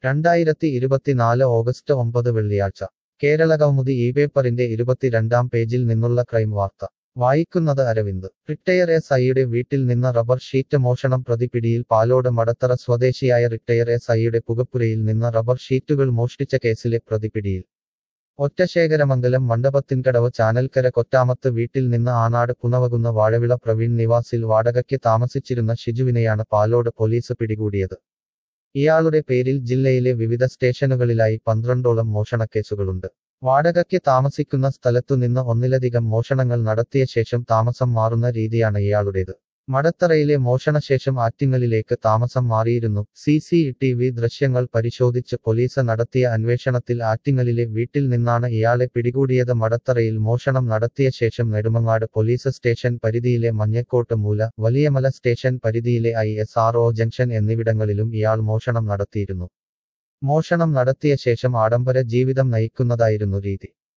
രണ്ടായിരത്തി ഇരുപത്തിനാല് ഓഗസ്റ്റ് ഒമ്പത് വെള്ളിയാഴ്ച കേരളകൗമുദി ഈ പേപ്പറിന്റെ ഇരുപത്തിരണ്ടാം പേജിൽ നിന്നുള്ള ക്രൈം വാർത്ത വായിക്കുന്നത് അരവിന്ദ് റിട്ടയർ എസ് ഐയുടെ വീട്ടിൽ നിന്ന് റബ്ബർ ഷീറ്റ് മോഷണം പ്രതി പിടിയിൽ പാലോട് മടത്തറ സ്വദേശിയായ റിട്ടയർ എസ് ഐയുടെ പുകപ്പുരയിൽ നിന്ന് റബ്ബർ ഷീറ്റുകൾ മോഷ്ടിച്ച കേസിലെ പ്രതി പിടിയിൽ ഒറ്റശേഖരമംഗലം മണ്ഡപത്തിൻകടവ് ചാനൽക്കര കൊറ്റാമത്ത് വീട്ടിൽ നിന്ന് ആനാട് പുനവകുന്ന വാഴവിള പ്രവീൺ നിവാസിൽ വാടകയ്ക്ക് താമസിച്ചിരുന്ന ഷിജുവിനെയാണ് പാലോട് പോലീസ് പിടികൂടിയത് ഇയാളുടെ പേരിൽ ജില്ലയിലെ വിവിധ സ്റ്റേഷനുകളിലായി പന്ത്രണ്ടോളം മോഷണക്കേസുകളുണ്ട് വാടകയ്ക്ക് താമസിക്കുന്ന സ്ഥലത്തു നിന്ന് ഒന്നിലധികം മോഷണങ്ങൾ നടത്തിയ ശേഷം താമസം മാറുന്ന രീതിയാണ് ഇയാളുടേത് മടത്തറയിലെ മോഷണശേഷം ആറ്റിങ്ങലിലേക്ക് താമസം മാറിയിരുന്നു സി സി ടി വി ദൃശ്യങ്ങൾ പരിശോധിച്ച് പോലീസ് നടത്തിയ അന്വേഷണത്തിൽ ആറ്റിങ്ങലിലെ വീട്ടിൽ നിന്നാണ് ഇയാളെ പിടികൂടിയത് മടത്തറയിൽ മോഷണം നടത്തിയ ശേഷം നെടുമങ്ങാട് പോലീസ് സ്റ്റേഷൻ പരിധിയിലെ മഞ്ഞക്കോട്ട് മൂല വലിയമല സ്റ്റേഷൻ പരിധിയിലെ I S R O junction എന്നിവിടങ്ങളിലും ഇയാൾ മോഷണം നടത്തിയിരുന്നു മോഷണം നടത്തിയ ശേഷം ആഡംബര ജീവിതം നയിക്കുന്നതായിരുന്നു രീതി